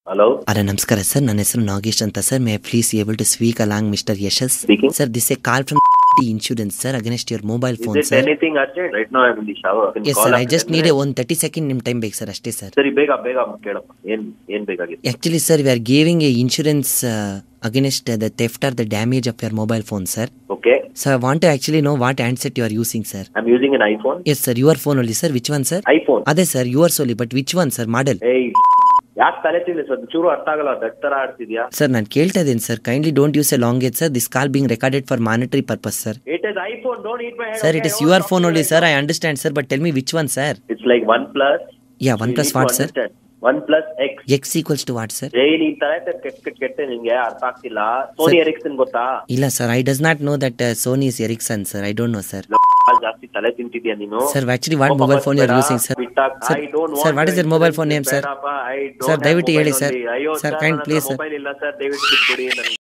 Hello ಅರೆ ನಮಸ್ಕಾರ sir ನನ್ನ ಹೆಸರು ನಾಗೇಶ್ ಅಂತ sir may please able to speak along mister Yashas Speaking. Sir this a call from insurance sir against your mobile Is phone it sir anything urgent? Right now I'm in the shower. Can you yes call sir I after just 10 need minutes? ಒಂದು thirty second ನಿಮ್ಮ time ಬೇಕು sir ಅಷ್ಟೇ sir ಸರಿ ಬೇಗ ಬೇಗ ಕೇಳಪ್ಪ ಏನ್ ಏನ್ ಬೇಕಾಗಿತ್ತು actually sir we are giving a insurance against the theft or the damage of your mobile phone sir okay so I want to actually know what handset you are using sir I am using an iPhone yes sir your phone ಅಲ್ಲಿ sir which one sir iPhone ಅದೇ sir yours only but which one sir model ಏಯ್ ಯಾಕೆ ತಲೆ ತಿನ್ನಿ sir ಚೂರು ಅರ್ಥ ಆಗಲ್ಲ that ತರ ಆಡ್ತಿದ್ಯಾ ಸರ್ ನಾನು ಕೇಳ್ತಾ ಇದ್ದೀನಿ sir kindly don't use a language sir this call being recorded for monitory purpose sir it is iPhone don't eat my sir it is your phone only sir I understand sir but tell me which one sir it's like one plus yeah one plus what sir one plus X X equals to what sir ಏಯ್ ನೀನ್ ತಲೆ ಕೆಟ್ಟ ಕೆಟ್ಟ ಕೆಟ್ಟ ನಿಂಗೆ ಅರ್ಥ ಆಗ್ತಿಲ್ಲ Sony Ericsson ಗೊತ್ತಾ ಇಲ್ಲ sir I does not know that Sony is Ericsson sir I don't know sir ಭಾಳ ಜಾಸ್ತಿ ತಲೆ ತಿಂತಿದ್ಯಾ ನೀನು sir actually what mobile phone you are using sir sir sir what is your mobile phone name sir sir ದಯವಿಟ್ಟು ಹೇಳಿ sir sir kind please sir mobile ಇಲ್ಲ sir ದಯವಿಟ್ಟು ಬಿಟ್ಬಿಡಿ ನನಗೆ